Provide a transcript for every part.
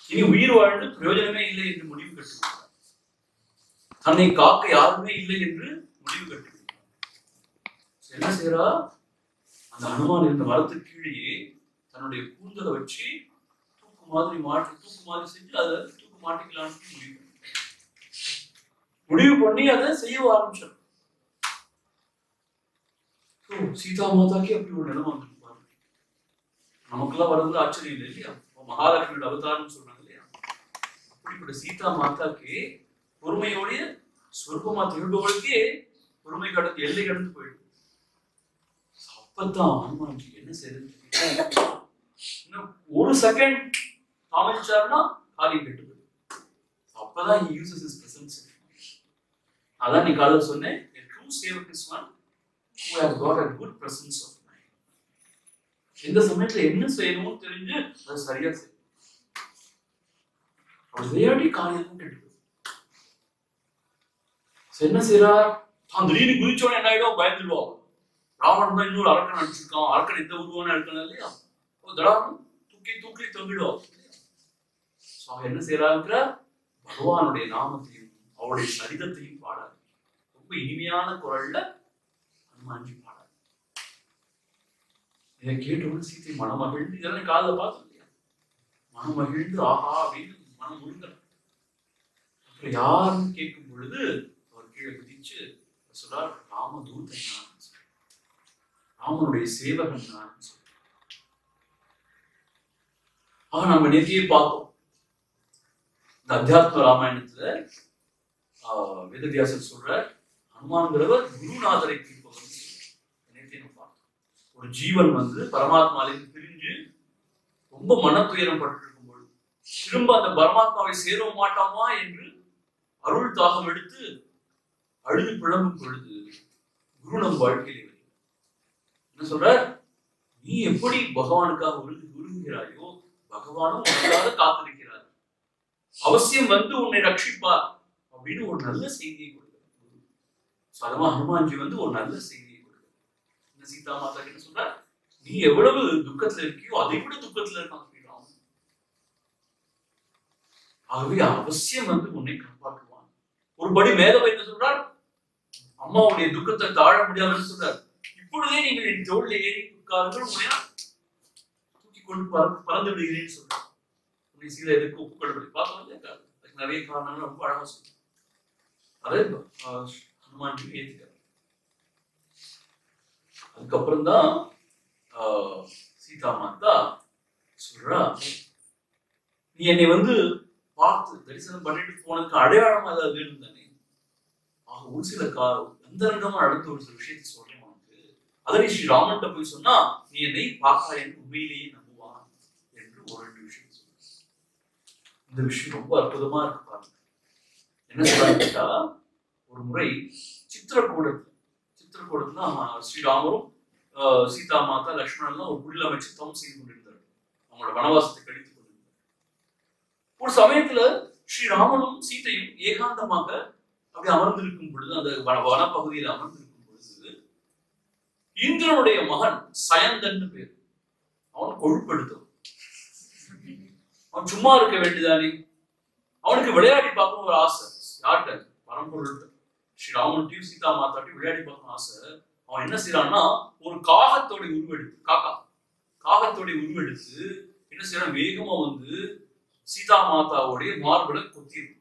இனி உயிர் வாழ்ந்து பிரயோஜனமே இல்லை என்று முடிவு கட்டுகிறார் தன்னை காக்க யாருமே இல்லை என்று முடிவு கட்டுகிறார் என்ன செய்யறா அந்த அனுமான் இருந்த மரத்துக்கு கீழேயே தன்னுடைய கூந்தலை வச்சு தூக்கு மாதிரி மாட்டி தூக்கு மாதிரி செஞ்சு அதை தூக்கு மாட்டிக்கலாம்னு முடிவு பண்ணி முடிவு பண்ணி அதை செய்ய ஆரம்பிச்சார் ஓ, சீதா மாதாக்கே அப்படி ஒரு நிலைமை வந்திருப்பாரு நமக்கெல்லாம் வர்றதுல ஆச்சரியம் இல்லை இல்லையா அப்ப மகாலட்சுமியோட அவதாரம் சொல்றாங்க இல்லையா அப்படிப்பட்ட சீதா மாதாக்கு பொறுமையோடைய சொர்க்கமா திகழ்பவளுக்கே பொறுமை கடந்து எல்லை கடந்து போயிடும் அப்பதான் ஹனுமான்ஜி என்ன செய்யறது தெரியல. இன்னும் ஒரு செகண்ட் காமிச்சாருன்னா காரியம் கெட்டு போயிடும் அப்பதான் he uses his presence அதான் நீ காலையில் சொன்னேன் a true servant is one who has got a good presence of mind எந்த சமயத்துல என்ன செய்யணும்னு தெரிஞ்சு அதை சரியா செய்யும் அவர் விளையாடி காரியமும் கெட்டு போயிடும். சரி, என்ன செய்யறார் தான் திடீர்னு குதிச்சோட என்ன ஆயிடும் பயந்துடுவோம் ராவணன் தான் இன்னொரு அரக்கன் அடிச்சிருக்கான் அரக்கன் எந்த உருவான அரக்கன் இல்லையா ஓ தடாரம் தூக்கி தூக்கி தொங்கிடும் So, அவன் என்ன செய்யறாங்கிற பகவானுடைய நாமத்தையும் அவருடைய சரிதத்தையும் பாடாது ரொம்ப இனிமையான குரல்ல ஹனுமான்ஜி பாடாது இதை கேட்டவுடனே சீத்தை மனமகிழ்ந்து இதெல்லாம் காதுல பார்த்தோம் இல்லையா மனமகிழ்ந்து ஆஹா அப்படின்னு மனம் முழுங்கலாம் அப்புறம் யாருன்னு கேட்கும் பொழுது அவர் கீழே குதிச்சு சொல்றார் ராமதூதன் நான் ராமனுடைய சேவகன் நான் ஆக நம்ம நேத்தியே பார்த்தோம் இந்த அத்தியாத்ம ராமாயணத்துல ஆஹ், வேதவியாசர் சொல்ற ஹனுமான்கிறவர் குருநாதரை தீர்ப்பவர் நேத்தியே நம்ம பார்த்தோம் ஒரு ஜீவன் வந்து பரமாத்மாவிலிருந்து பிரிஞ்சு ரொம்ப மன துயரம் பட்டிருக்கும் பொழுது திரும்ப அந்த பரமாத்மாவை சேர மாட்டாமா என்று அருள் தாகம் எடுத்து அழுது புலம்பும் பொழுது குரு நம் வாழ்க்கையில் வருகிறார். என்ன சொல்ற நீ எப்படி பகவானுக்காக உருகு உருகுகிறாயோ பகவானும் உனக்காக காத்திருக்கிறார் அவசியம் வந்து உன்னை ரட்சிப்பார் அப்படின்னு ஒரு நல்ல செய்தியை கொடுக்கிறார் குரு. So, அதமா ஹனுமான்ஜி வந்து ஒரு நல்ல செய்தியை கொடுக்கிறார் என்ன சீதா மாதா என்ன சொல்ற நீ எவ்வளவு துக்கத்துல இருக்கியோ அதை விட துக்கத்துல இருக்கான் ஸ்ரீராமன் ஆகவே அவசியம் வந்து உன்னை காப்பாற்றுவான் ஒரு படி மேல வைத்து சொல்றார் அம்மாவுடைய துக்கத்தை தாழ முடியாதுன்னு சொல்றார் இப்பொழுதே நீங்கள் என் தோளில் ஏறி உட்காருங்கள் உன்னை நான் தூக்கி கொண்டு பற- பறந்து விடுகிறேன்னு சொல்றார் உன்னை சீதை எதுக்கு ஒப்புக்கொள்ளவில்லை பார்த்தோம் இல்லையா அதுக்கு நிறைய காரணங்கள் ரொம்ப அழகா சொல்றார் அதை ஆஹ், ஹனுமான்ஜி ஏத்துக்கிறார் அதுக்கப்புறம் தான் சீதா மாதா சொல்றா நீ என்னை வந்து பார்த்து தரிசனம் பண்ணிட்டு போனதுக்கு அடையாளமா ஏதாவது வேணும் தானே ஆக ஒரு சில கா அந்தரங்கமா நடந்த ஒரு சில விஷயத்தை சொல்றேன் உனக்கு அதை ஸ்ரீ ராமன்ட்ட போய் சொன்னா நீ என்னை பார்க்கா என்று உண்மையிலேயே நம்புவான் என்று ஒரு ரெண்டு விஷயம் சொல்றார் இந்த விஷயம் ரொம்ப அற்புதமா இருக்கு பாருங்க என்ன சொல்றாங்க கேட்டா ஒரு முறை சித்திரக்கூடத்துல சித்திரக்கூடத்துல ஸ்ரீராமரும் ஆஹ், சீதா மாதா லக்ஷ்மணன்லாம் ஒரு புல்ல அமைச்சு தவம் செய்து கொண்டிருந்தார் அவங்களோட வனவாசத்தை கழித்துக் கொண்டிருந்தார் ஒரு சமயத்துல ஸ்ரீராமனும் சீதையும் ஏகாந்தமாக அப்படி அமர்ந்திருக்கும் பொழுது அந்த வன வனப்பகுதியில் அமர்ந்திருக்கும் பொழுது இந்திரனுடைய மகன் சயந்தன்னு பேர் அவன் கொழுப்படுத்தவன் அவன் சும்மா இருக்க வேண்டியதானே அவனுக்கு விளையாடி பார்க்கணும் ஒரு ஆசை யார்கிட்ட பரம்பொருள்கிட்ட ஸ்ரீராமன்ட்டையும் சீதா மாதாட்டையும் விளையாடி பார்க்கணும் ஆசை அவன் என்ன செய்யறான்னா ஒரு காகத்தோட உருவெடுத்து காக்கா காகத்தோட உருவெடுத்து என்ன செய்யறான் வேகமா வந்து சீதா மாதாவுடைய மார்புல கொத்திருக்கு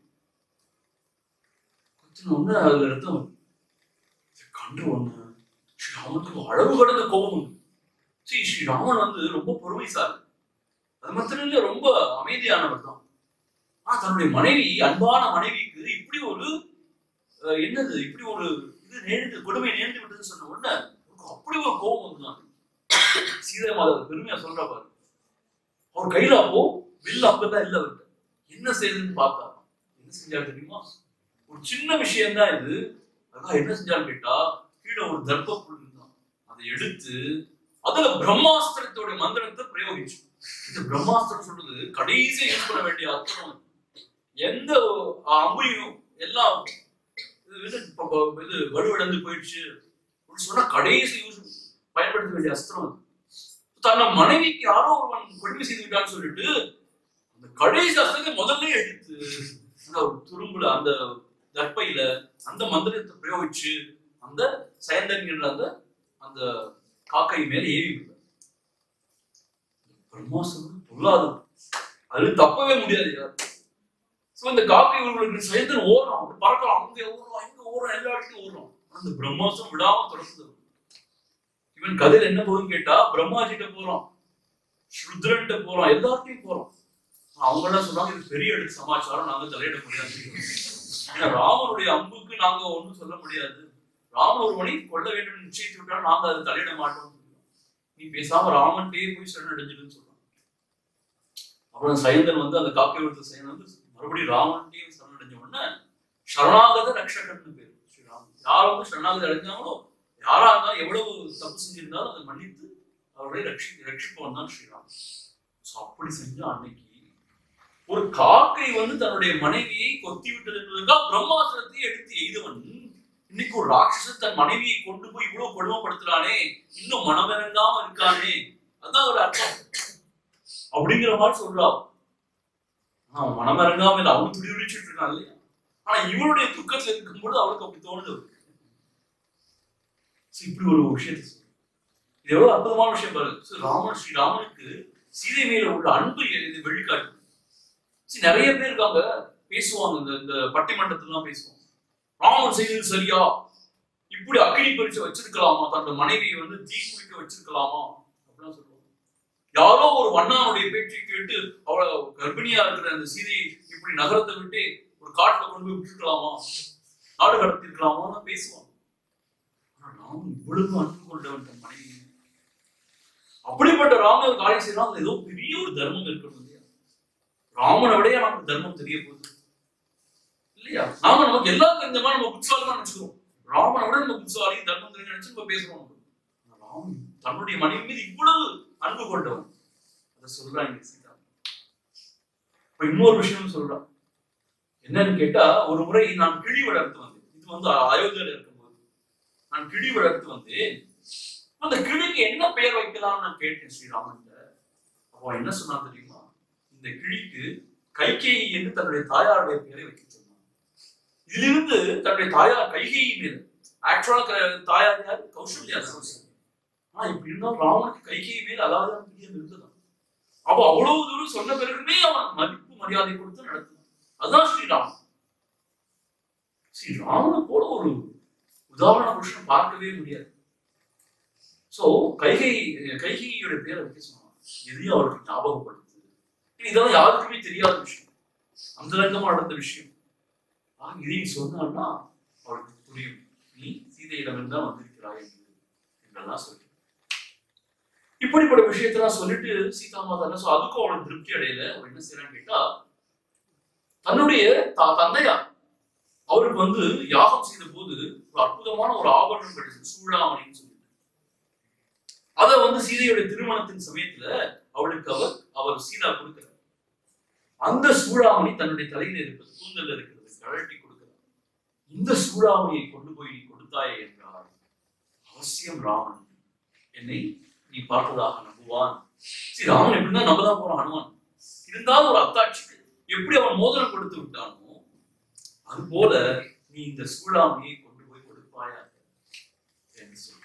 கொத்தின உடனே அதுல ரத்தம் வருது இதை கண்டு ஒண்ணு ஸ்ரீராமனுக்கு அளவு கடந்த கோபம் உண்டு ஸ்ரீ ஸ்ரீராமன் வந்து ரொம்ப பொறுமைசாலி அது மாத்திரம் இல்ல ரொம்ப அமைதியானவர் தான் ஆனா தன்னுடைய மனைவி அன்பான மனைவிக்கு இப்படி ஒரு அஹ், என்னது இப்படி ஒரு இது நேர்ந்து கொடுமை நேர்ந்து விட்டதுன்னு சொன்ன உடனே அவருக்கு அப்படி ஒரு கோபம் வந்துதான் சீதை மாதவர் பெருமையா சொல்றா பாரு அவர் கையில அப்போ வில் அப்பதான் இல்ல அவர்கிட்ட என்ன செய்யுதுன்னு பார்த்தா என்ன செஞ்சாரு தெரியுமா ஒரு சின்ன விஷயம் தான் இது அதான் என்ன செஞ்சாரு கேட்டா கீழே ஒரு தர்ப்ப புல் இருந்தான் அதை எடுத்து அதுல பிரம்மாஸ்திரத்தோட மந்திரத்தை பிரயோகிச்சு இந்த பிரம்மாஸ்திரம் சொல்றது கடைசியா யூஸ் பண்ண வேண்டிய அஸ்திரம் எந்த அம்புலியும் எல்லாம் இது இது ப- ப- இது வலுவிழந்து போயிடுச்சு அப்படின்னு சொன்னா கடைசி யூஸ் பயன்படுத்த வேண்டிய அஸ்திரம் அது தன்னை மனைவிக்கு யாரோ ஒருவன் கொடுமை செய்து விட்டான்னு சொல்லிட்டு அந்த அந்த கடைசி அஸ்திரத்தை முதல்ல எடுத்து அந்த ஒரு துரும்புல அந்த தர்ப்பையில அந்த மந்திரத்தை பிரயோகிச்சு அந்த சயந்தன்கின்ற அந்த அந்த காக்கை மேல ஏவி விடுறார் பிரம்மாசனம் பொல்லாதது அது தப்பவே முடியாது யார் சோ இந்த காக்கை இவர்களுக்கு சயந்தன் ஓடுறான் அப்படி பறக்கலாம் அங்க ஓடுறான் இங்க ஓடுறான் எல்லா இடத்துலயும் ஓடுறான் ஆனா அந்த பிரம்மாசம் விடாம தொடர்ந்து இவன் கதையில என்ன போகுதுன்னு கேட்டா பிரம்மாஜிட்ட போறான் ருத்ரன்ட்ட போறான் எல்லார்ட்டையும் போறான் அவங்க எல்லாம் சொல்றாங்க இது பெரிய எடுத்து சமாச்சாரம் நாங்க தலையிட முடியாது ஏன்னா ராமனுடைய அம்புக்கு நாங்க ஒண்ணும் சொல்ல முடியாது ராமன் ஒரு மணி கொல்ல வேண்டும் நிச்சயித்து விட்டால் நாங்க அதை தலையிட மாட்டோம் நீ பேசாம ராமன்ட்டே போய் சரணடைஞ்சிடுன்னு சொல்றான் அப்புறம் சயந்தன் வந்து அந்த காக்கை விடுத்த சயன் வந்து மறுபடியும் ராமன்ட்டே சரணடைஞ்ச உடனே சரணாகத ரக்ஷகன்னு பேரு ஸ்ரீராமன் யார் வந்து சரணாகதி அடைஞ்சாங்களோ யாரா இருந்தாலும் எவ்வளவு தப்பு செஞ்சிருந்தாலும் அதை மன்னித்து அவர்களை ரட்சி ரட்சிப்பவன் தான் ஸ்ரீராம் ஸோ அப்படி செஞ்ச அன்னைக்கு ஒரு காக்கை வந்து தன்னுடைய மனைவியை கொத்தி விட்டது என்பதற்காக பிரம்மாசனத்தை எடுத்து எய்தவன் இன்னைக்கு ஒரு ராட்சசன் தன் மனைவியை கொண்டு போய் இவ்வளவு கொடுமைப்படுத்துறானே இன்னும் மனமிறங்காம இருக்கானே அதான் ஒரு அர்த்தம் அப்படிங்கிற மாதிரி சொல்றான் ஆனா அவன் மனமிறங்காம இல்லை அவன் துடி துடிச்சிட்டு இருக்கான் இல்லையா ஆனா இவனுடைய துக்கத்துல இருக்கும்போது அவளுக்கு அப்படி தோணுது அவருக்கு. So, இப்படி ஒரு விஷயத்தை சொல்றான். இது எவ்வளவு அற்புதமான விஷயம் பாருங்க So, ராமன் ஸ்ரீ ராமனுக்கு சீதை மேல உள்ள அன்பு இது வெளிக்காட்டு See, நிறைய பேர் இருக்காங்க பேசுவாங்க இந்த இந்த பட்டிமன்றத்துலாம் பேசுவாங்க ராமன் செய்தது சரியா இப்படி அக்கினி பரிசை வச்சிருக்கலாமா தன்னோட மனைவியை வந்து தீ குளிக்க வச்சிருக்கலாமா அப்படிலாம் சொல்லுவாங்க யாரோ ஒரு வண்ணானுடைய பேச்சை கேட்டு அவளை கர்ப்பிணியா இருக்கிற அந்த சீதையை இப்படி நகரத்தை விட்டு ஒரு காட்டுல கொண்டு போய் விட்டுருக்கலாமா நாடு கடத்திருக்கலாமான்னு பேசுவாங்க ஆனா ராமன் இவ்வளவு அன்பு கொண்டவன் தன் மனைவி அப்படிப்பட்ட ராமன் காரியம் செய்யலாம் அதுல ஏதோ பெரிய ஒரு தர்மம் இருக்கணும் இல்லையா ராமனை விட நமக்கு தர்மம் தெரிய போகுது இல்லையா நாம நமக்கு எல்லாம் தெரிஞ்ச மாதிரி நம்ம புட்சாலி தான் நினைச்சுக்கிறோம் ராமனை விட நம்ம புட்சாலி தர்மம் தெரிஞ்சு நினைச்சு நம்ம பேசுறோம் ஆனா ராமன் தன்னுடைய மனைவி மீது இவ்வளவு அன்பு கொண்டவன் அதை சொல்றாங்க சீதா இப்ப இன்னொரு விஷயம் சொல்றான் என்னன்னு கேட்டா ஒரு முறை நான் கிளி வளர்த்து வந்தேன் இது வந்து அயோத்தியில இருக்கும்போது நான் கிளி வளர்த்து வந்தேன் அந்த கிளிக்கு என்ன பெயர் வைக்கலாம்னு நான் கேட்டேன் ஸ்ரீராமன் அவன் என்ன சொன்னான் தெரியுமா இந்த கிளிக்கு கைகேயி என்று தன்னுடைய தாயாருடைய பெயரை வைக்க சொன்னான் இதிலிருந்து தன்னுடைய தாயார் கைகேயி மீது ஆக்சுவலா தாயார் யார் கௌசல்யா தான். ஆனா இப்படி இருந்தால் ராமனுக்கு கைகேயி மேல் அதாவது பிரியம் இருந்ததான் அப்ப அவ்வளவு தூரம் சொன்ன பிறகுமே அவன் மதிப்பு மரியாதை கொடுத்து நடத்தினான் அதுதான் ஸ்ரீராமன் ஸ்ரீராமனை போல ஒரு உதாரண புருஷன் பார்க்கவே முடியாது சோ கைகை கைகையோட பேரை வைக்க சொன்னான் எதையும் அவருக்கு ஞாபகப்படுத்துது இனி இதெல்லாம் யாருக்குமே தெரியாத விஷயம் அந்தரங்கமா நடந்த விஷயம் ஆக இதையும் சொன்னான்னா அவருக்கு புரியும் நீ சீதையிடமிருந்து தான் வந்திருக்கிறாய் என்று என்றெல்லாம் சொல்லி இப்படிப்பட்ட விஷயத்தெல்லாம் சொல்லிட்டு சீதா மாதா என்ன சொல்~ அதுக்கும் அவளுக்கு திருப்தி அடையல அவள் என்ன செய்யறான்னு கேட்டா தன்னுடைய த- தந்தையார் அவருக்கு வந்து யாகம் செய்த போது ஒரு அற்புதமான ஒரு ஆபரணம் கிடைச்சது சூழாமணின்னு சொல்லிட்டு அதை வந்து சீதையுடைய திருமணத்தின் சமயத்துல அவளுக்கு அவர் அவர் சீதா கொடுக்கிறார் அந்த சூழாமணி தன்னுடைய தலையில இருக்கிறது கூந்தல்ல இருக்கிறது கழட்டி கொடுக்கிறார் இந்த சூழாமணியை கொண்டு போய் நீ கொடுத்தாயே என்றார் அவசியம் ராமன் என்னை நீ பார்த்ததாக நம்புவான் சரி ராமன் எப்படின்னா நம்ம தான் போறோம் ஹனுமான் இருந்தாலும் ஒரு அத்தாட்சிக்கு எப்படி அவன் மோதிரம் கொடுத்து விட்டானோ அது போல நீ இந்த சூழாமணியை கொண்டு போய் கொடுப்பாயா என்று சொல்ற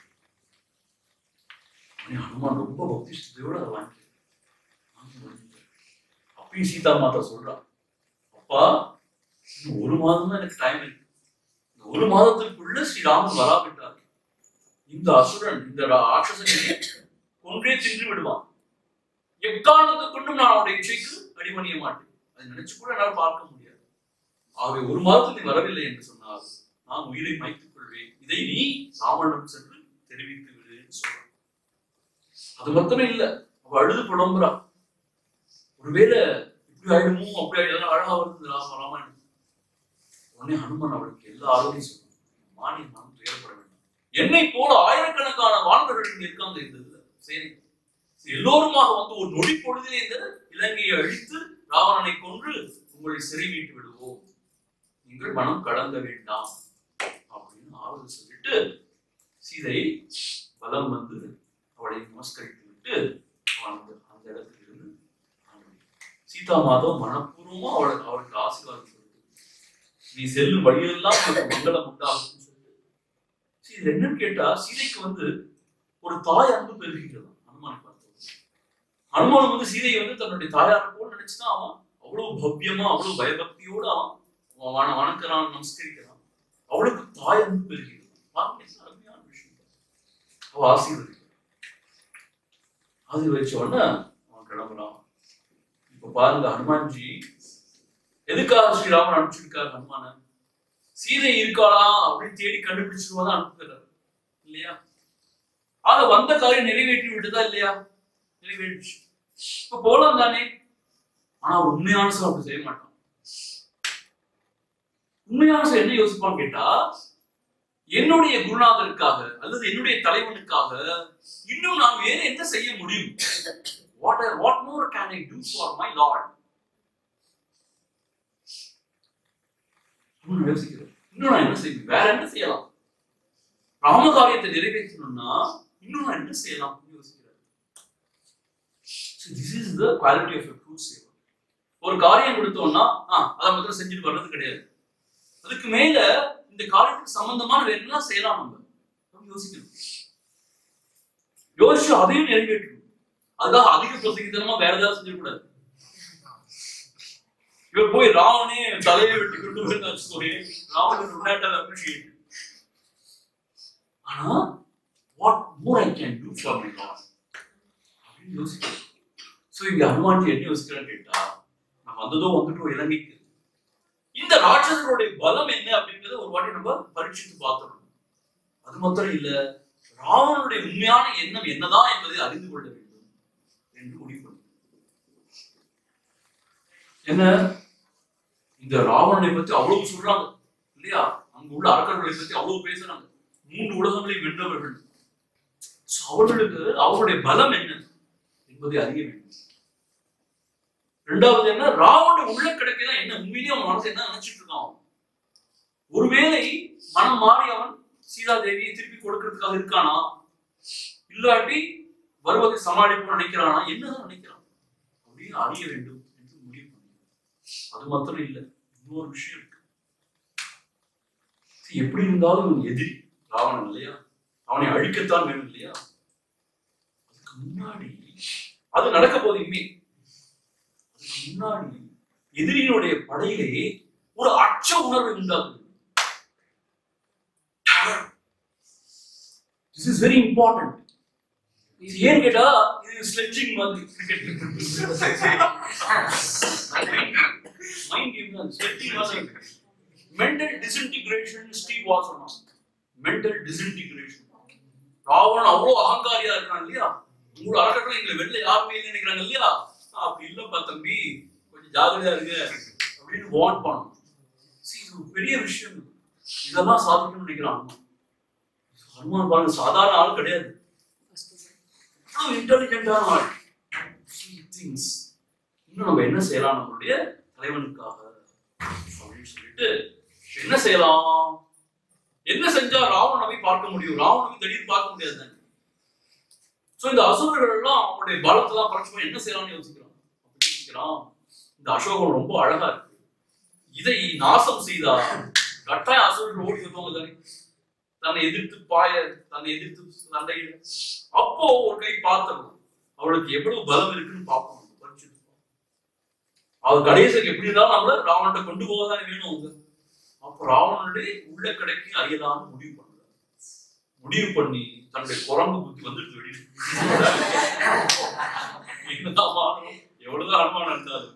உடனே ஹனுமான் ரொம்ப பக்தி ஸ்ரத்தையோட அதை வாங்கிக்கிறார். வாங்கி வாங்கிக்கிறார். அப்பயும் சீதா மாதா சொல்றா அப்பா இன்னும் ஒரு மாதம் தான் எனக்கு டைம் இருக்கு இந்த ஒரு மாதத்துக்குள்ள ஸ்ரீராமன் வராவிட்டார் இந்த அசுரன் இந்த ராட்சசனை கொன்றே தின்று விடுவான் எக்காரணத்தை கொண்டும் நான் அவருடைய இச்சைக்கு அடிபணிய மாட்டேன் அதை நினைச்சு கூட என்னால் பார்க்க முடியாது ஆகவே ஒரு மாதத்தில் நீ வரவில்லை என்று சொன்னால் நான் உயிரை மாய்த்துக் கொள்வேன் இதை நீ ராமனிடம் சென்று தெரிவித்து விடுன்னு சொல்றான் அது மட்டுமே இல்ல அவ அழுது புலம்புறா ஒருவேளை இப்படி ஆயிடுமோ அப்படி ஆயிடும் அழகா வருது ராம ராமாயணம் உடனே ஹனுமன் அவளுக்கு எல்லா ஆலோசனையும் சொல்றான் மானி நாம் துயரப்பட வேண்டாம் என்னை போல ஆயிரக்கணக்கான வானவர்கள் இங்க இருக்காங்க இந்த இதுல சரி எல்லோருமாக வந்து ஒரு நொடி பொழுதிலே இந்த இலங்கையை அழித்து ராவணனை கொன்று உங்களை சிறை மீட்டு விடுவோம் நீங்கள் மனம் கலங்க வேண்டாம் அப்படின்னு ஆறுதல் சொல்லிட்டு சீதை பலம் வந்து அவளை நமஸ்கரித்து விட்டு அவன் அந்த அந்த இடத்துல இருந்து சீதா மாதவ் மனப்பூர்வமா அவளுக்கு அவருக்கு ஆசீர்வாதம் சொல்லுது நீ செல்லும் வழியெல்லாம் உனக்கு மங்களம் உண்டாகும் சொல்லிட்டு சரி, இது என்னன்னு கேட்டா சீதைக்கு வந்து ஒரு தாய் அன்பு பெருகிக்கிறது அனுமானை பார்த்து அனுமானம் வந்து சீதையை வந்து தன்னுடைய தாயார் போல் நினைச்சுதான் அவன் அவ்வளவு பவ்யமா அவ்வளவு பயபக்தியோட அவன் அவன் வண வணங்குறான் நமஸ்கரிக்கிறான் அவளுக்கு தாய் அன்பு பெருகிறது பாருங்க என்ன அருமையான விஷயம் அவ ஆசீர்வதிக்கிறான் ஆசீர்வதிச்ச உடனே அவன் கிளம்புறான் இப்ப பாருங்க ஹனுமான்ஜி எதுக்காக ஸ்ரீராமன் அனுப்பிச்சிருக்காரு ஹனுமான சீதை இருக்காளா அப்படின்னு தேடி கண்டுபிடிச்சிருவா அனுப்புகிறார் இல்லையா ஆக வந்த காரியம் நிறைவேற்றி விட்டதா இல்லையா நிறைவேறிச்சு இப்ப போலாம் தானே ஆனா அவர் உண்மையான சார் அப்படி செய்ய மாட்டான் உண்மையான சார் என்ன யோசிப்பான்னு கேட்டா என்னுடைய குருநாதருக்காக அல்லது என்னுடைய தலைவனுக்காக இன்னும் நான் வேற என்ன செய்ய முடியும் what what more can I do for my lord யோசிக்கிறேன் இன்னும் நான் என்ன செய்வேன் வேற என்ன செய்யலாம் ராம காரியத்தை நிறைவேற்றணும்னா இன்னும் நான் என்ன செய்யலாம் யோசிக்கிறேன் this is the quality of true sevak ஒரு காரியம் கொடுத்தோம்னா ஆ அதை மட்டும் செஞ்சுட்டு வர்றது கிடையாது அதுக்கு மேல இந்த காரியத்துக்கு சம்பந்தமான வேற என்ன செய்யலாம் நம்ம நம்ம யோசிக்கணும் யோசிச்சு அதையும் நிறைவேற்றணும் அதுக்காக அதிக பிரசங்கித்தனமா வேற ஏதாவது செஞ்சிடக்கூடாது இவர் போய் ராவனே தலையை வெட்டி கொண்டு போயிருந்தாச்சு சொல்லி ராவனுக்கு முன்னாடி அப்ரிஷியேட் ஆனா what more I can do for my lord அப்படின்னு யோசிக்கிறேன் சோ இங்க ஹனுமான்ஜி என்ன யோசிக்கிறேன்னு கேட்டா நம்ம வந்ததோ வந்துட்டோம் இலங்கைக்கு இந்த ராட்சசருடைய பலம் என்ன அப்படிங்கறத ஒரு வாட்டி நம்ம பரீட்சித்து பார்த்துடணும் அது மாத்திரம் இல்ல ராவனுடைய உண்மையான எண்ணம் என்னதான் என்பதை அறிந்து கொள்ள வேண்டும் என்று முடிவு பண்ணு என்ன இந்த ராவணனை பத்தி அவ்வளவு சொல்றாங்க இல்லையா அங்க உள்ள அரக்கர்களை பத்தி அவ்வளவு பேசுறாங்க மூன்று உலகங்களை வென்றவர்கள் So, அவர்களுக்கு அவருடைய பலம் என்ன என்பதை அறிய வேண்டும் ரெண்டாவது என்ன ராவண உள்ள கிடைக்கதான் என்ன உண்மையிலேயே அவன் மனசு என்ன நினைச்சிட்டு இருக்கான் அவன்? ஒருவேளை மனம் மாறி அவன் சீதா தேவியை திருப்பி கொடுக்கறதுக்காக இருக்கானா இல்லாட்டி வருவதை சமாளிப்பு நினைக்கிறானா என்னதான் நினைக்கிறான் அப்படின்னு அறிய வேண்டும் என்று முடிவு பண்ணி அது மாத்திரம் இல்லை இன்னொரு விஷயம் இருக்கு See, எப்படி இருந்தாலும் இவன் எதிரி ராவணன் இல்லையா அவனை அழிக்கத்தான் வேணும் இல்லையா அதுக்கு முன்னாடி அது நடக்க போது இனிமே அதுக்கு முன்னாடி எதிரியினுடைய படையிலே ஒரு அச்ச உணர்வு உண்டாகுது திஸ் இஸ் வெரி இம்பார்ட்டன்ட் ஏன் கேட்டா இது ஸ்லெட்ஜிங் மாதிரி மைண்ட் கேம் ஸ்லெட்ஜிங் மாதிரி மென்டல் டிஸ்இன்டிகிரேஷன் ஸ்டீவ் வாஸ் சொன்னான் மென்டல் டிஸ்இன்டிகிரேஷன் ராவணன் அவ்வளவு அகங்காரியா இருக்கான் இல்லையா உங்களோட அரக்கர்கள் எங்களை வெளில யாருமே இல்லைன்னு நினைக்கிறாங்க இல்லையா அப்படி இல்லப்பா தம்பி கொஞ்சம் ஜாகிரதையா இருங்க அப்படின்னு வார்ன் பண்ணணும் See, இது ஒரு பெரிய விஷயம் இது. இதெல்லாம் சாதிக்கணும்னு நினைக்கிறான் ஹனுமான் பாருங்க சாதாரண ஆள் கிடையாது இன்டெலிஜென்டான ஆள் திங்ஸ் இன்னும் நம்ம என்ன செய்யலாம் நம்மளுடைய தலைவனுக்காக அப்படின்னு சொல்லிட்டு என்ன செய்யலாம் என்ன செஞ்சா ராவணனை பார்க்க முடியும் ராவணனை திடீர்னு பார்க்க முடியாது தானே சோ இந்த அசுரர்கள் எல்லாம் அவனுடைய பலத்தெல்லாம் குறைச்சு என்ன செய்யலாம்னு யோசிக்கிறான் அப்படி யோசிக்கிறான் இந்த அசோகம் ரொம்ப அழகா இருக்கு இதை நாசம் செய்தா கட்டாயம் அசுரர்கள் ஓடி வருவாங்க தானே தன்னை எதிர்த்து பாய தன்னை எதிர்த்து சண்டையிட அப்போ ஒரு கை பாத்திரம் அவளுக்கு எவ்வளவு பலம் இருக்குன்னு பார்ப்போம் பரிசுத்து பார்ப்போம். அவர் கணேசன் எப்படி இருந்தாலும் நம்மள ராவணத்தை கொண்டு போகதானே வேணும் அவங்க அப்ப ராவணனுடைய உள்ள கடைக்கு அறியலாம்னு முடிவு பண்றாரு முடிவு பண்ணி தன்னுடைய குரங்கு புத்தி வந்துட்டு வெளியே என்னதான் மாறணும் எவ்வளவுதான் அனுமானம் இருந்தாலும்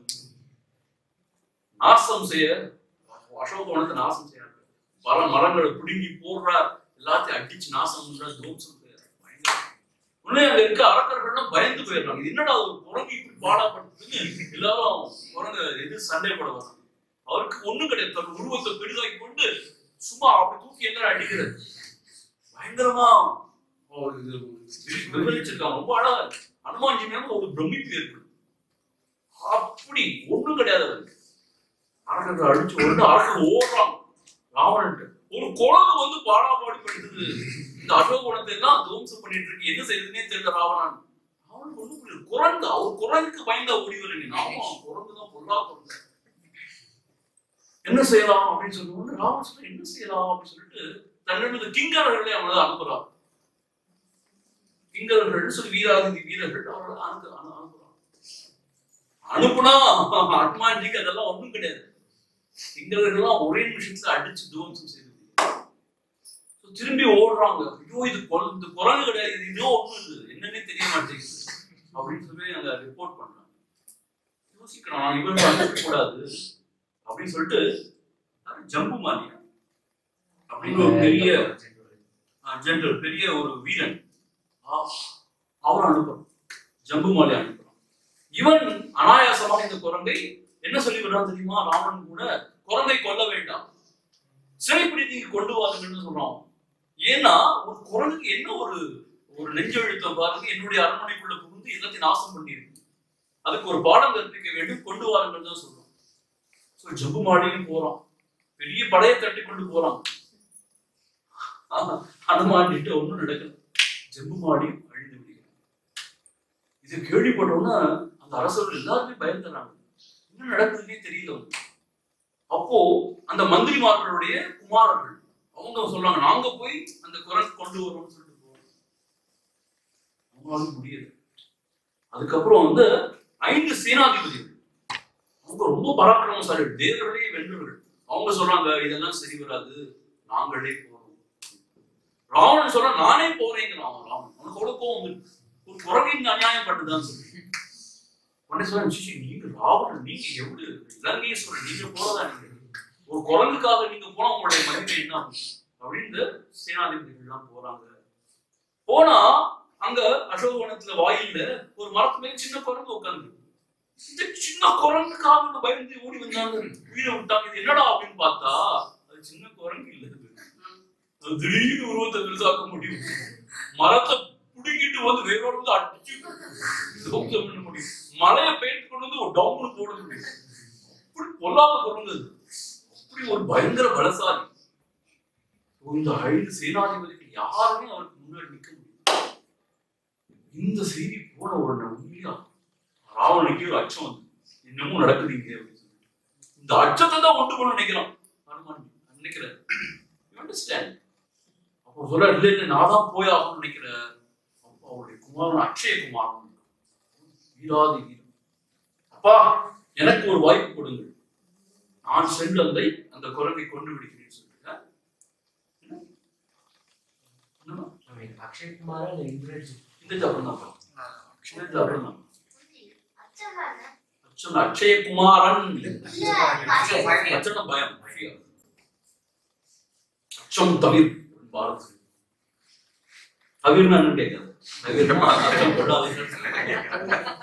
நாசம் செய்ய அசோகவனத்தை நாசம் செய்யறாங்க மர மரங்களை பிடுங்கி போடுறார் எல்லாத்தையும் அடிச்சு நாசம் பண்றார் துவம்சம் செய்யறார் பயங்கரம். உடனே அங்க இருக்க அரக்கர்கள்லாம் பயந்து போயிடுறாங்க இது என்னடா ஒரு குரங்கு இப்படி பாடாப்படுத்துன்னு எல்லாரும் குரங்கு எது சண்டை போட வராங்க அவருக்கு ஒண்ணும் கிடையாது தன் உருவத்தை பெரிதாக்கி கொண்டு சும்மா அப்படி தூக்கி எல்லாரும் அடிக்கிறது பயங்கரமா அவர் இது விவரிச்சிருக்காங்க ரொம்ப அழகா இருக்கு. ஹனுமான்ஜி மேல ஒரு பிரமிப்பு ஏற்படும் அப்படி ஒண்ணும் கிடையாது அவருக்கு அரக்கர்கள் அடிச்சு ஒன்று அரக்கர் ஓடுறாங்க ராவணன்ட்டு ஒரு குழந்தை வந்து பாடாபாடி படுத்துது இந்த அசோகுணத்தை எல்லாம் துவம்சம் பண்ணிட்டு இருக்கு என்ன செய்யறதுன்னே தெரியல ராவணன் ராவணன் ஒண்ணு புரியல குரங்கு அவர் குரங்குக்கு பயந்தா ஓடி வரீங்க ஆமா குரங்கு புறா குரங்கு என்ன செய்யலாம் அப்படின்னு சொல்லுவோம் ராமன் சொல்ல என்ன செய்யலாம் அப்படின்னு சொல்லிட்டு தன்னிடம் கிங்கரர்களை அவனை அனுப்புறான் கிங்கரர்கள் சொல்லி வீராதி வீரர்கள் அவர்களை அனுப்பு அனு- அனுப்புறான் அனுப்புனா ஹனுமான்ஜிக்கு அதெல்லாம் ஒண்ணும் கிடையாது கிங்கரர்கள்லாம் ஒரே நிமிஷத்துல அடிச்சு துவம்சம் செய்து So, திரும்பி ஓடுறாங்க ஐயோ இது கொல் இந்த குரங்கு கிடையாது இது இதோ ஒண்ணு இது என்னன்னே தெரிய மாட்டேங்குது அப்படின்னு சொல்லி அங்க ரிப்போர்ட் பண்றாங்க யோசிக்கிறான் இவர்கள் அனுப்ப கூடாது அப்படின்னு சொல்லிட்டு அது ஜம்பு மாலியா அப்படின்னு ஒரு பெரிய ஜெனரல் பெரிய ஒரு வீரன் ஆ, அவர் அனுப்புறான் ஜம்பு மாலியா அனுப்புறான் இவன் அனாயாசமாக இந்த குரங்கை என்ன சொல்லி விடுறான் தெரியுமா ராமன் கூட குரங்கை கொல்ல வேண்டாம் சிறைப்பிடித்து இங்க கொண்டு வாருங்கன்னு சொல்றான் ஏன்னா ஒரு குரங்குக்கு என்ன ஒரு ஒரு நெஞ்செழுத்தம் பாருங்க என்னுடைய அரண்மனைக்குள்ள புகுந்து எல்லாத்தையும் நாசம் பண்ணியிருக்கு அதுக்கு ஒரு பாடம் கற்பிக்க வேண்டும் கொண்டு வாருங்கன்னு தான் சொல்றோம் ஸோ ஜம்பு மாடியும் போறான் பெரிய படையை கட்டி கொண்டு போறான் அனுமானிட்டு ஒண்ணும் நடக்கல ஜம்பு மாடியும் அழிந்து விடுகிறான் இது கேள்விப்பட்டோன்னா அந்த அரசர்கள் எல்லாருமே பயந்துறாங்க என்ன நடக்குதுன்னே தெரியல அவங்களுக்கு. அப்போ அந்த மந்திரிமார்களுடைய குமாரர்கள் அவங்க சொல்றாங்க நாங்க போய் அந்த குரங்கு கொண்டு வரோம்னு சொல்லிட்டு போறோம் அவங்களால முடியல அதுக்கப்புறம் வந்து ஐந்து சேனாதிபதிகள் அவங்க ரொம்ப பராக்கிரமசாலி தேவர்களே வென்றவர்கள் அவங்க சொல்றாங்க இதெல்லாம் சரி வராது நாங்களே போறோம் ராவணன் சொல்ற நானே போறேங்கிறான் அவன் ராவணன் அவனுக்கு அவ்வளவு கோவம் இருக்கு. ஒரு குரங்கு இங்க அநியாயம் பண்ணுதான்னு சொல்லி உடனே சொல்றேன் சிச்சி நீங்க ராவணன் நீங்க எவ்வளவு இலங்கையை சொல்ற நீங்க போறதா நீங்க ஒரு குரங்குக்காக நீங்க போனா உங்களுடைய மதிப்பு என்ன ஆகும்? அப்படின்னு சேனாதிபதிகள் எல்லாம் போறாங்க போனா அங்க அசோகவனத்துல வாயில்ல ஒரு மரத்து மேல சின்ன குரங்கு உட்காந்து இந்த சின்ன குரங்குக்காக இந்த பயந்து ஓடி வந்தாங்க உயிரை விட்டாங்க இது என்னடா அப்படின்னு பார்த்தா அது சின்ன குரங்கு இல்ல அது. அது திடீர்னு உருவத்தை பெருசாக்க முடியும் மரத்தை புடுங்கிட்டு வந்து வேறோட வந்து அடிச்சு தோக்கம் பண்ண முடியும் மலையை பெயிண்ட் கொண்டு வந்து ஒரு டவுன் போட முடியும் அப்படி பொல்லாத குரங்கு அது. அப்படி ஒரு பயங்கர பலசாலி இந்த ஐந்து சேனாதிபதிகள் யாருமே அவருக்கு முன்னாடி நிக்க முடியும் இந்த செய்தி போன உடனே உண்மையா ராவனுக்கு ஒரு அச்சம் வந்து இன்னமும் நடக்குதுங்க அப்படின்னு சொல்லி இந்த அச்சத்தை தான் உண்டு பண்ண நினைக்கிறான் ஹனுமான் நினைக்கிறேன் அண்டர்ஸ்டாண்ட் அப்போ சொல்ல இல்லை இல்லை நான் தான் போய் ஆகணும்னு நினைக்கிறேன் அப்போ அவருடைய குமாரன் அக்ஷய குமாரன் வீராதி வீரன் அப்பா எனக்கு ஒரு வாய்ப்பு கொடுங்கள் நான் சென்று அந்த அந்த குரங்கை கொண்டு விடுகிறேன் சொல்லிட்டு என்னம்மா? அக்ஷய் குமாரா இல்ல இந்திரஜித் இந்த ஜபம் தான் இந்த ஜபம் தான் அச்சதானே? அச்சம் அக்ஷய குமாரன் இல்ல, அச்சம் பயம் fear. அச்சம் தவிர் பாரத் தவிர்னா என்ன கேட்காது தவிர்னா அச்சம் கொள்ளாதீர்கள்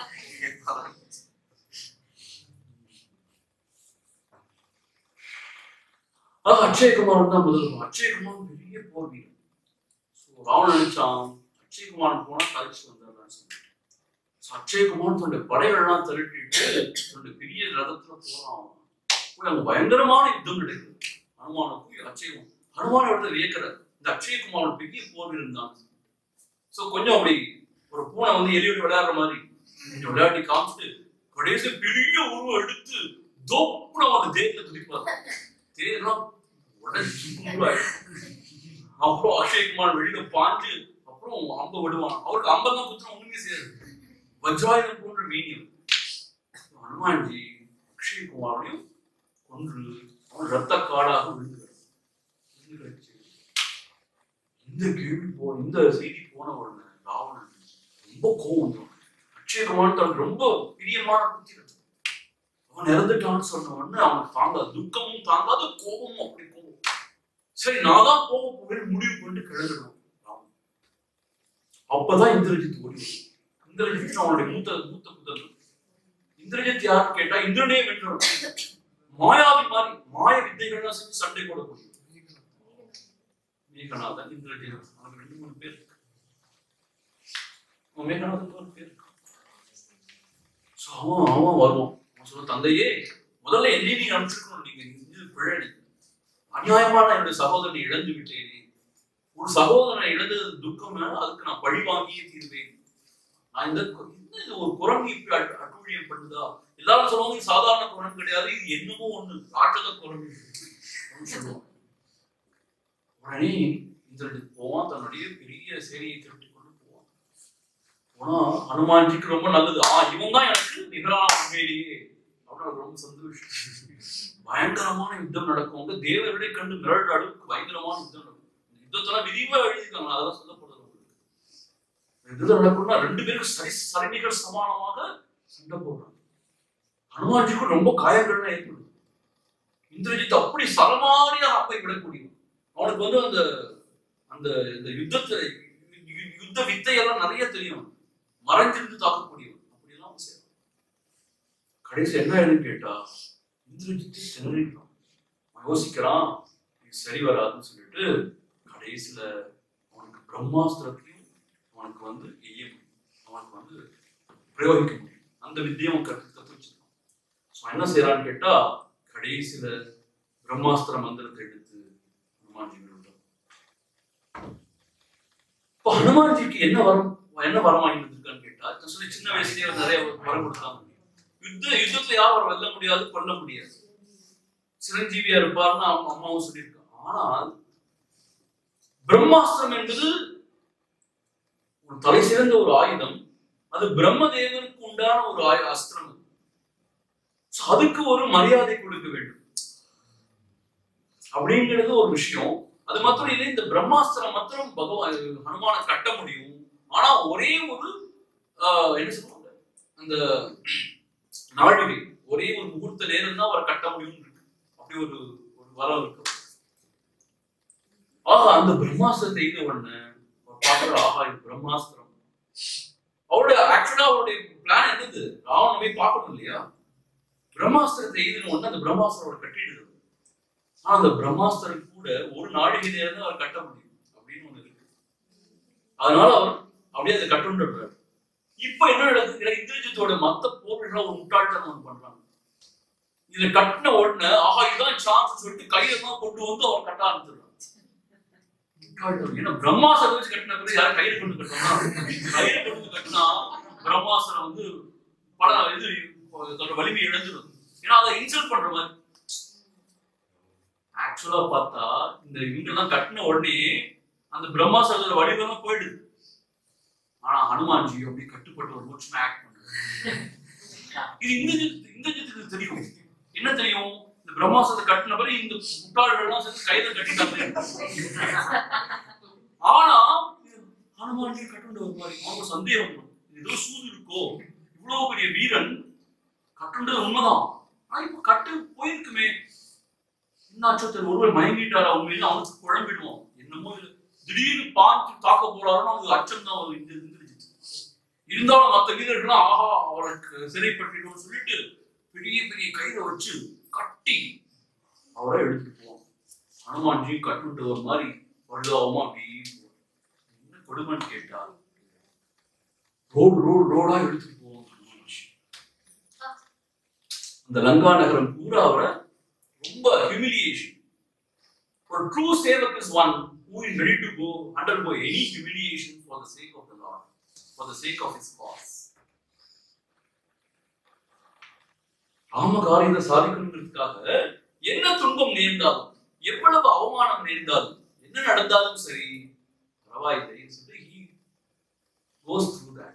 ஆஹ் அக்ஷயகுமாரன் தான் முதல் அக்ஷயகுமாரன் பெரிய போர் வீரன் So, ராவணன் நினைச்சான் அக்ஷயகுமாரன் போனா கழிச்சு வந்துடுறான்னு சொல்லிட்டு So, அக்ஷயகுமாரன் தன்னுடைய படைகள்லாம் திரட்டிட்டு தன்னுடைய பெரிய ரதத்துல போறான் அவன். போய் அங்க பயங்கரமான யுத்தம் நடக்குது ஹனுமான போய் அக்ஷயம் ஹனுமான இடத்துல வியக்கிறார் இந்த அக்ஷயகுமாரன் பெரிய போர் வீரன் தான் ஸோ கொஞ்சம் அப்படி ஒரு பூனை வந்து எலியோட விளையாடுற மாதிரி கொஞ்சம் விளையாடி காமிச்சிட்டு கடைசி பெரிய உருவம் எடுத்து தோப்புன அவங்க தேர்ல துடிப்பார் தேர்லாம் உடனே சுக்குநூறாயிடும். அப்புறம் அக்ஷயகுமார் வெளியில பாஞ்சு அப்புறம் அம்ப விடுவான் அவருக்கு அம்பதான் குத்துனா ஒண்ணுமே செய்யாது வஜ்ராயுதம் போன்ற மீனியம் ஹனுமான்ஜி அக்ஷயகுமாரையும் கொன்று அவன் ரத்த காடாக விழுந்து கிடக்கு. விழுந்து கிடக்கு. இந்த கேள்வி போ இந்த செய்தி போன உடனே ராவணன் ரொம்ப கோவம் வந்துடும் அக்ஷயகுமார் தனக்கு ரொம்ப பிரியமான புத்திரன் அவன் இறந்துட்டான்னு சொன்ன உடனே அவனுக்கு தாங்காது துக்கமும் தாங்காது கோபமும் அப்படி கோபம் சரி நான் தான் போக போவேன் முடிவு பண்ணிட்டு கிளம்பிடுவான் ராவணன். அப்பதான் இந்திரஜித் ஓடி வருவான். இந்திரஜித் அவனுடைய மூத்த மூத்த புத்தகம் இந்திரஜித் யாருன்னு கேட்டா இந்திரனே வென்றவன் மாயாவி மாதிரி மாய வித்தைகள்லாம் செஞ்சு சண்டை போடக்கூடிய மேகநாதன் இந்திரஜித் அவனுக்கு ரெண்டு மூணு பேர் இருக்கு அவன் மேகநாதன் ஒரு பேர் இருக்கு So, அவன் அவன் வருவான் அவன் சொல்ல தந்தையே முதல்ல என்னையும் நீங்க அனுப்பிச்சிருக்கணும் நீங்க இது பிழை நீங்க. அநியாயமான என்னுடைய சகோதரனை இழந்து விட்டேனே ஒரு சகோதரனை இழந்தது துக்கம் அதுக்கு நான் பழி வாங்கியே தீர்வேன் நான் இந்த கு- என்ன இது ஒரு குரங்கு இப்படி அட்- அட்டூழியம் பண்ணுதா எல்லாரும் சொல்லுவாங்க இது சாதாரண குரங்கு கிடையாது இது என்னமோ ஒண்ணு ராட்சத குரங்கு அப்படின்னு சொல்லுவாங்க உடனே இந்திரஜித் போவான் தன்னுடைய பெரிய சேனையை திரட்டி கொண்டு போவான் போனா ஹனுமான்ஜிக்கு ரொம்ப நல்லது ஆ இவன் தான் எனக்கு நிகரான உண்மையிலேயே அப்படின்னு அவருக்கு ரொம்ப சந்தோஷம் பயங்கரமான யுத்தம் நடக்கும் வந்து தேவர்களை கண்டு மிரட்ட அளவுக்கு பயங்கரமான யுத்தம் நடக்கும் இந்த யுத்தத்தெல்லாம் விரிவா எழுதியிருக்காங்க அதெல்லாம் சொல்லப்படுது உங்களுக்கு இந்த யுத்தம் நடக்கும்னா ரெண்டு பேருக்கு சரி சரிநிகர் சமானமாக சண்டை போடுறாங்க ஹனுமான்ஜிக்கு ரொம்ப காயங்கள்லாம் ஏற்படுது இந்திரஜித் அப்படி சரமாரியா அப்பை விடக்கூடியவன் அவனுக்கு வந்து அந்த அந்த இந்த யுத்தத்தை யு- யு- யுத்த வித்தையெல்லாம் நிறைய தெரியும் மறைஞ்சிருந்து தாக்கக்கூடியவன் அப்படியெல்லாம் அவன் செய்வான் கடைசி என்ன ஆயிடுன்னு கேட்டா இந்திரஜித்து திணறிட்டான் அவன் யோசிக்கிறான் இது சரி வராதுன்னு சொல்லிட்டு கடைசியில அவனுக்கு பிரம்மாஸ்திரத்தையும் அவனுக்கு வந்து எய்ய முடியும் அவனுக்கு வந்து பிரயோகிக்க முடியும் அந்த வித்தியை அவன் கற்று கற்று வச்சிருக்கான் ஸோ என்ன செய்யறான்னு கேட்டா கடைசியில பிரம்மாஸ்திர மந்திரத்தை எடுத்து ஹனுமான்ஜி விழுந்தார் இப்போ ஹனுமான்ஜிக்கு என்ன வரம் என்ன வரம் வாங்கி வந்திருக்கான்னு கேட்டா நான் சொல்லி சின்ன வயசுலயே அவர் நிறைய வரம் கொடுத்தாங்க யுத்த யுத்தத்துல யாரும் வெல்ல முடியாது கொல்ல முடியாது சிரஞ்சீவியா இருப்பார்னு அவங்க அம்மாவும் சொல்லியிருக்காங்க ஆனால் பிரம்மாஸ்திரம் என்பது ஒரு தலை சிறந்த ஒரு ஆயுதம் அது பிரம்மதேவனுக்கு உண்டான ஒரு ஆயு அஸ்திரம் அது. So, அதுக்கு ஒரு மரியாதை கொடுக்க வேண்டும் அப்படிங்கிறது ஒரு விஷயம் அது மாத்திரம் இல்லை இந்த பிரம்மாஸ்திரம் மாத்திரம் பகவான் ஹனுமான கட்ட முடியும் ஆனா ஒரே ஒரு ஆஹ், என்ன சொல்லுவாங்க அந்த நாழிகை ஒரே ஒரு முகூர்த்த நேரம் தான் அவரை கட்ட முடியும் இருக்கு அப்படி ஒரு ஒரு வரம் இருக்கு ஆக அந்த பிரம்மாஸ்திரத்தை எய்த உடனே அவர் பார்க்கிற ஆஹா இது பிரம்மாஸ்திரம் அவருடைய ஆக்சுவலா அவருடைய பிளான் என்னது ராவணன் போய் பார்க்கணும் இல்லையா பிரம்மாஸ்திரத்தை எய்தின உடனே அந்த பிரம்மாஸ்திரம் அவர் கட்டிடுது ஆனா அந்த பிரம்மாஸ்திரம் கூட ஒரு நாழிகை நேரம் தான் அவர் கட்ட முடியும் அப்படின்னு ஒண்ணு இருக்கு அதனால அவர் அப்படியே அதை கட்டுன்றார் இப்ப என்ன நடக்குது இந்திரஜித்தோட மத்த போர்கள் ஒரு முட்டாள்தனம் ஒண்ணு பண்றாங்க இதை கட்டின உடனே ஆஹா இதான் சான்ஸ் சொல்லிட்டு கையில தான் கொண்டு வந்து அவர் கட்ட ஆரம்பிச்சிடுறாங்க முட்டாள்தனம். ஏன்னா பிரம்மாஸ்திரம் வச்சு கட்டின பிறகு யாரும் கையில கொண்டு கட்டணும் கையில கொண்டு வந்து கட்டினா பிரம்மாஸ்திரம் வந்து பல இது தன்னோட வலிமை இழந்துடும் ஏன்னா அதை இன்சல்ட் பண்ற மாதிரி ஆக்சுவலா பார்த்தா இந்த இவங்கெல்லாம் கட்டின உடனே அந்த பிரம்மாஸ்திரத்தோட வடிவெல்லாம் போயிடுது ஆனா ஹனுமான்ஜி அப்படி கட்டுப்பட்டு ஒரு மூச்சுமே ஆக்ட் பண்றாரு இது இந்த இந்திரஜித்துக்கு தெரியும் என்ன தெரியும் இந்த பிரம்மாஸ்திரத்தை கட்டின பிறகு இந்த முட்டாள்கள்லாம் சேர்ந்து கையில கட்டிட்டாங்க ஆனா இது ஹனுமான்ஜி கட்டுண்ட ஒரு மாதிரி அவங்க சந்தேகம் வரும். ஏதோ சூது இருக்கோ இவ்வளவு பெரிய வீரன் கட்டுண்டது உண்மைதான் ஆனா இப்ப கட்டு போயிருக்குமே என்னாச்சோ தெரியல ஒருவர் மயங்கிட்டாரா உண்மையில அவனுக்கு குழம்பிடுவான் என்னமோ இது திடீர்னு பாஞ்சு தாக்க போறாருன்னு அவனுக்கு அச்சம் தான் வரும் இந்த இருந்துருச்சு இருந்தாலும் மற்ற வீரர்கள்லாம் ஆஹா அவருக்கு சிறைப்பட்டுட்டோம்னு சொல்லிட்டு பெரிய பெரிய கயிறை வச்சு கட்டி அவரை எடுத்துட்டு போவான் ஹனுமான்ஜி கட்டுண்டு ஒரு மாதிரி பரிதாபமா அப்படியே போவான். என்ன கொடுமைன்னு கேட்டா ரோடு ரோடு ரோடா எடுத்துட்டு போவோம் ஹனுமான்ஜி அந்த லங்கா நகரம் பூரா அவரை ரொம்ப ஹியூமிலியேஷன் ஒரு true sevak is one who is ready to go undergo any humiliation for the sake of the Lord, for the sake of his cause. Rama காரியத்தை சாதிக்கணுங்கிறதுக்காக என்ன துன்பம் நேர்ந்தாலும் எவ்வளவு அவமானம் நேர்ந்தாலும் என்ன நடந்தாலும் சரி பரவாயில்லைன்னு சொல்லி he goes through that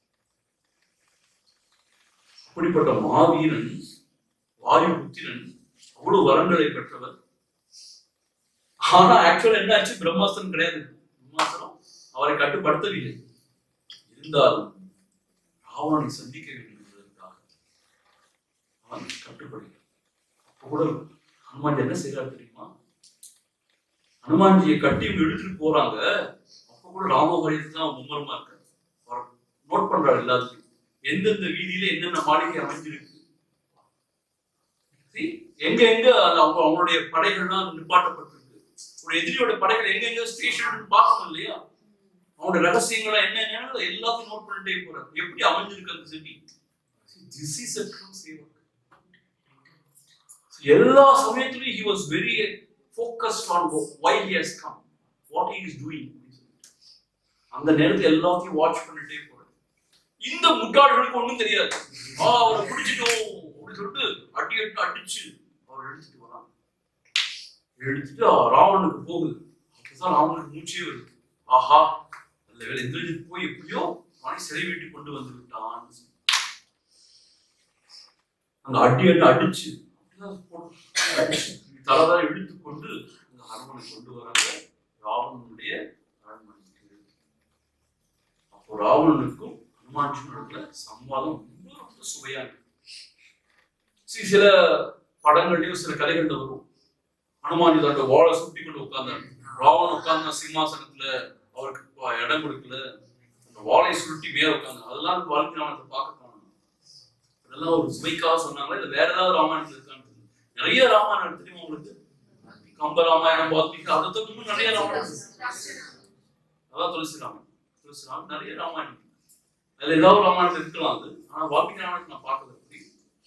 அப்படிப்பட்ட மாவீரன் வாயு புத்திரன் அவ்வளவு வரங்களை பெற்றவர் ஆனா ஆக்சுவலா என்ன ஆச்சு பிரம்மாஸ்திரம் கிடையாது பிரம்மாஸ்திரம் அவரை கட்டுப்படுத்தவில்லை இருந்தாலும் ராவணனை சந்திக்க வேண்டும் என்பதற்காக அவன் கட்டுப்படுகிறான் அப்ப கூட ஹனுமான் என்ன செய்யறாரு தெரியுமா ஹனுமான்ஜியை கட்டி இவங்க இழுத்துட்டு போறாங்க அப்ப கூட ராமகாரியத்தை தான் மும்மரமா இருக்காரு அவர் நோட் பண்றாரு எல்லாத்தையும் எந்தெந்த வீதியில என்னென்ன மாளிகை அமைஞ்சிருக்கு See? எங்க எங்க அந்த அவங்க அவங்களுடைய படைகள்லாம் நிப்பாட்டப்பட்டிருக்கு ஒரு எதிரியோட படைகள் எங்க எங்க ஸ்டேஷன் பார்க்கணும் இல்லையா அவனோட ரகசியங்களா என்ன என்னன்னு எல்லாத்தையும் நோட் பண்ணிட்டே போறாரு எப்படி அமைஞ்சிருக்கு அந்த city this is a true sevak எல்லா சமயத்திலும் he was very focused on why he has come what he is doing அந்த நேரத்துல எல்லாத்தையும் வாட்ச் பண்ணிட்டே போறாரு இந்த முட்டாள்களுக்கு ஒண்ணும் தெரியாது ஆ அவரை பிடிச்சிட்டோம் அப்படின்னு சொல்லிட்டு அடி அடி அடிச்சு அவர் எடுத்துட்டு வரான் எடுத்துட்டு ஆ, ராவணனுக்கு போகுது அப்பதான் ராவணனுக்கு மூச்சே வருது ஆஹா நல்ல வேலை இந்திரஜித் போய் எப்படியோ அவனை சிறை வீட்டு கொண்டு வந்து விட்டான் அங்க அடி அடி அடிச்சு அப்படிதான் போட்டு அடிச்சு தலைதான் இழுத்து கொண்டு அந்த அரண்மனை கொண்டு வராங்க ராவணனுடைய அரண்மனைக்கு அப்போ ராவணனுக்கும் ஹனுமான்ஜிக்கும் நடக்கிற சம்வாதம் ரொம்ப ரொம்ப சுவையா இருக்கு See, சில படங்கள்லயும் சில கதைகள்ல வரும் ஹனுமான்ஜி தன்னோட வாழை சுட்டி கொண்டு உட்கார்ந்தார் ராவணன் உட்கார்ந்த சிம்மாசனத்துல அவருக்கு ப- இடம் கொடுக்கல அந்த வாளை சுருட்டி மேல உட்கார்ந்து அதெல்லாம் வாழ்க்கை ராவணத்தை பார்க்க தோணும் அதெல்லாம் ஒரு சுவைக்காக சொன்னாங்களா இல்ல வேற ஏதாவது ராமாயணத்துல இருக்கான்னு தெரியல. நிறைய ராமாயணம் தெரியுமா உங்களுக்கு கம்ப ராமாயணம் வால்மீகி அதை தவிர இன்னும் நிறைய ராமாயணம் இருக்கு. அதான் துளசி ராமன் துளசி ராமன் நிறைய ராமாயணம் அதுல ஏதாவது ஒரு ராமாயணம் இருக்கலாம் அது ஆனா வால்மீகி ராமாயணத்தை நான் பார்க்கல அப்படி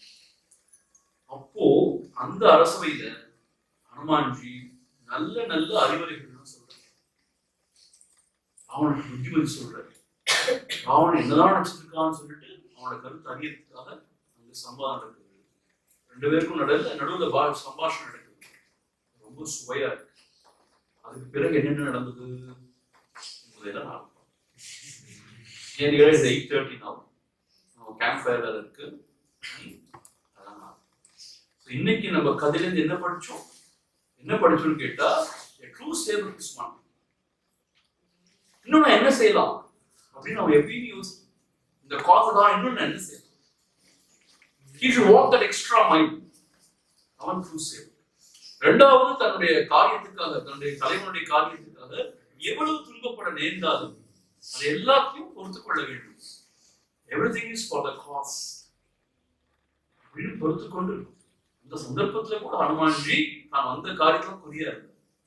அப்போ அந்த அரசவையில ஹனுமான்ஜி நல்ல நல்ல அறிவுரைகள் சொல்றாரு ராவனுக்கு புத்திமதி சொல்றாரு ராவணன் என்னதான் நினைச்சிட்டு இருக்கான்னு சொல்லிட்டு அவனோட கருத்து அறியறதுக்காக அங்க சம்பாதம் நடக்குது ரெண்டு பேருக்கும் நடுவில் நடுவில் பா சம்பாஷணம் நடக்குது ரொம்ப சுவையா இருக்கு அதுக்கு பிறகு என்னென்ன நடந்தது முதல்ல நான் ஏன் எயிட் தேர்ட்டி நாள் கேம்ப் ஃபயர் வேற இருக்கு அதான் நான். So, இன்னைக்கு நம்ம கதையில இருந்து என்ன படிச்சோம் என்ன படிச்சோம்னு கேட்டா ட்ரூ ஸ்டேபிள் இஸ் ஒன் இன்னும் நான் என்ன செய்யலாம் அப்படின்னு நம்ம எப்பயும் யோசிக்கும் இந்த காசை தான் இன்னும் நான் என்ன செய்யலாம் he should walk that extra mile அவன் ட்ரூ ஸ்டேபிள் ரெண்டாவது தன்னுடைய காரியத்துக்காக தன்னுடைய தலைவனுடைய காரியத்துக்காக எவ்வளவு துன்பப்பட நேர்ந்தாலும் அது எல்லாத்தையும் பொறுத்துக் கொள்ள வேண்டும் everything is for the cause அப்படின்னு பொறுத்துக் கொண்டு இந்த சந்தர்ப்பத்துல கூட ஹனுமான்ஜி தான் வந்த காரியத்துல குறியா இருந்தார்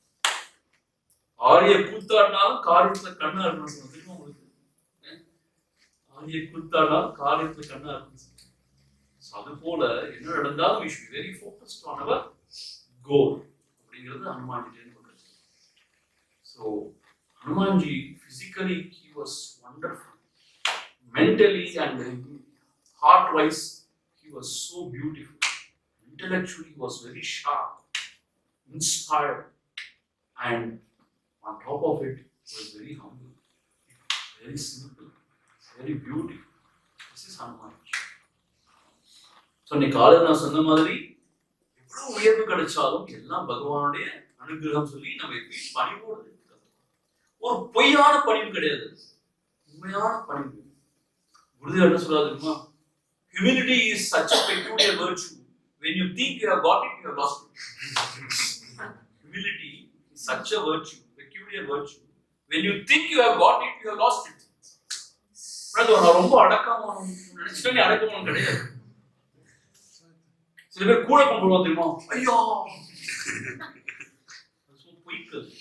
ஆரிய கூத்தாடினாலும் காரியத்துல கண்ணா இருக்கணும் சொல்லுங்க. தெரியுமா உங்களுக்கு அஹ்? ஆரிய கூத்தாடினாலும் காரியத்துல கண்ணா இருக்கணும் சொல்லுங்க. So, அது போல என்ன நடந்தாலும் we should be very focused on our goal அப்படிங்கிறது ஹனுமான்ஜிட்டே சொல்றது so Hanumanji physically he was wonderful mentally and heart wise he was so beautiful intellectually he was very sharp inspired and on top of it he was very humble very simple very beautiful this is Hanumanji so இன்னைக்கு காலையில் நான் சொன்ன மாதிரி எவ்வளவு உயர்வு கிடைச்சாலும் எல்லாம் பகவானுடைய அனுகிரகம் சொல்லி நம்ம எப்பயும் பணிவோடு இருக்கணும். ஒரு பொய்யான பணிவு கிடையாது உண்மையான பணிவு குருதேவ் என்ன சொல்றாரு தெரியுமா humility is such a peculiar virtue when you think you have got it you have lost it humility is such a virtue peculiar virtue when you think you have got it you have lost it brother நான் ரொம்ப அடக்கமான நினைச்சிட்டே நீ அடக்கமான கிடையாது சில பேர் கூட கும்பிடுவோம் தெரியுமா ஐயோ அது சும்மா பொய்க்கு அது.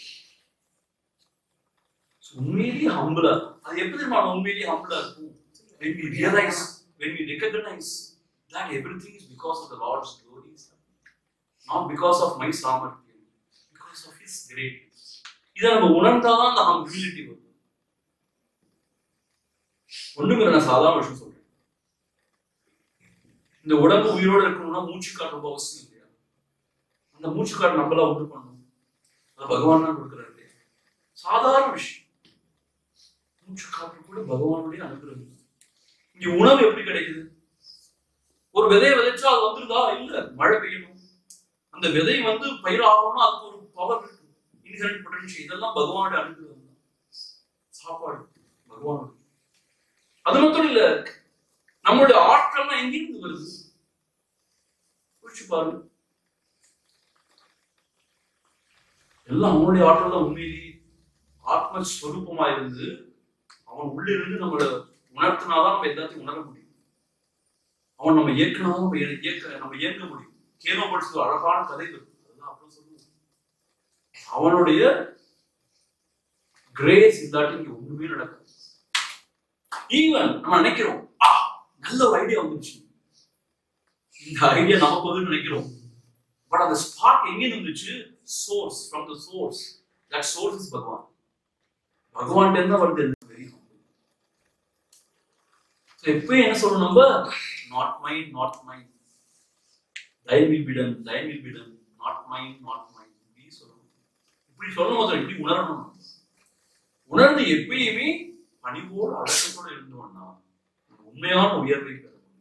So, உண்மையிலேயே ஹம்பிளா அது எப்படி தெரியுமா நம்ம உண்மையிலேயே ஹம்பிளா இருக்கும் when we realize when we recognize that everything is because of the Lord's glory not because of my சாமர்த்தியம் because of his greatness இதை நம்ம உணர்ந்தாதான் அந்த ஹம்பிலிட்டி வரும் ஒண்ணுங்கிற நான் சாதாரண விஷயம் சொல்றேன் இந்த உடம்பு உயிரோட இருக்கணும்னா மூச்சு காற்று ரொம்ப அவசியம் இல்லையா அந்த மூச்சு காற்று நம்மளா உண்டு பண்ணணும் அது பகவான் தான் கொடுக்குறாரு இல்லையா சாதாரண விஷயம் மூச்சு காற்று கூட பகவானுடைய அனுகிரகம் இங்க உணவு எப்படி கிடைக்குது ஒரு விதையை விதைச்சா அது வந்துருதா இல்ல மழை பெய்யணும் அந்த விதை வந்து பயிராகணும்னா அதுக்கு ஒரு பவர் இருக்கு இன்ஹரண்ட் பொட்டன்ஷியல் இதெல்லாம் பகவானுடைய அனுகிரகம் தான் சாப்பாடு பகவான் அது மட்டும் இல்ல நம்மளுடைய ஆற்றல்லாம் எங்கிருந்து வருது யோசிச்சு பாருங்க எல்லாம் அவனுடைய ஆற்றல் தான் உண்மையிலேயே ஆத்மஸ்வரூபமா இருந்து அவன் உள்ள இருந்து நம்மள உணர்த்தினாதான் நம்ம எல்லாத்தையும் உணர முடியும் அவன் நம்ம இயக்கினாதான் நம்ம இய- இயக்க நம்ம இயக்க முடியும் கேனோ படிச்சது அழகான கதைகள் இருக்கு அதெல்லாம் அப்புறம் சொல்லுவோம் அவனுடைய கிரேஸ் இல்லாட்டி இங்க ஒண்ணுமே நடக்காது ஈவன் நம்ம நினைக்கிறோம் ஆ நல்ல ஒரு ஐடியா வந்துருச்சு இந்த ஐடியா நமக்கு வந்து நினைக்கிறோம் பட் அந்த ஸ்பார்க் எங்க இருந்துச்சு source from the source that source is Bhagwan Bhagwan தான் வருது வெரி So, எப்பயும் என்ன சொல்லணும் நம்ம not mind not mind thy will be done thy will be done not mind not mind இப்படி சொல்லணும் இப்படி சொல்லும் போது இப்படி உணரணும் உணர்ந்து எப்பயுமே பணிவோடு அடக்கத்தோடு இருந்தோம்னா உண்மையான உயர்வை பெற முடியும்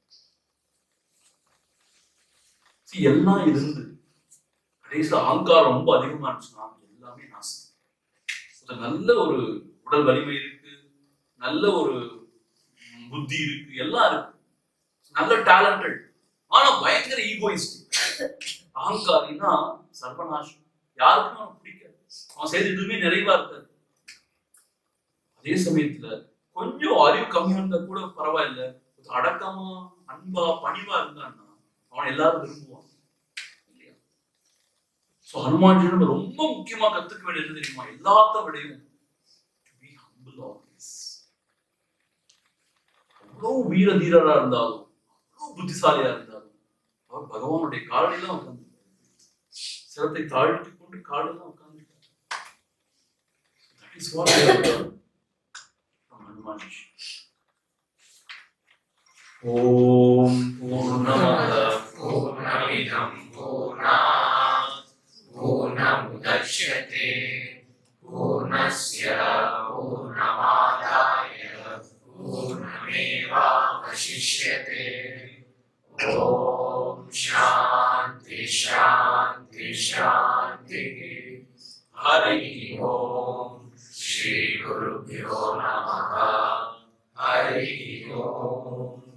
See, எல்லாம் இருந்து கடைசியில் அகங்காரம் ரொம்ப அதிகமா இருந்துச்சுன்னா எல்லாமே நாசம் ஒரு நல்ல ஒரு உடல் வலிமை இருக்கு நல்ல ஒரு ம், புத்தி இருக்கு எல்லாம் இருக்கு நல்ல டேலண்டட் ஆனா பயங்கர ஈகோயிஸ்ட் அகங்காரின்னா சர்வநாசம் யாருக்கும் அவன் பிடிக்காது அவன் செய்து எதுவுமே நிறைவா இருக்காது அதே சமயத்துல கொஞ்சம் அறிவு கம்மியா இருந்தா கூட பரவாயில்ல கொஞ்சம் அடக்கமா அன்பா பணிவா இருந்தான்னா அவன் எல்லாரும் விரும்புவான் இல்லையா சோ ஹனுமான்ஜி நம்ம ரொம்ப முக்கியமா கத்துக்க வேண்டியது தெரியுமா எல்லாத்த விடையும் be humble always. அவ்வளவு வீர தீரரா இருந்தாலும் அவ்வளவு புத்திசாலியா இருந்தாலும் அவர் பகவானுடைய காலையெல்லாம் உட்கார்ந்து சிரத்தை தாழ்த்தி கொண்டு காலெல்லாம் உட்கார்ந்து That is what we have done from Hanumanji. ஓம் பூர்ணமத पूर्णमिदं पूर्णात् पूर्णमुदच्यते पूर्णस्य पूर्णमादाय पूर्णमेवावशिष्यते ॐ शान्ति शान्ति शान्तिः हरिः ॐ श्रीगुरुभ्यो नमः हरिः ॐ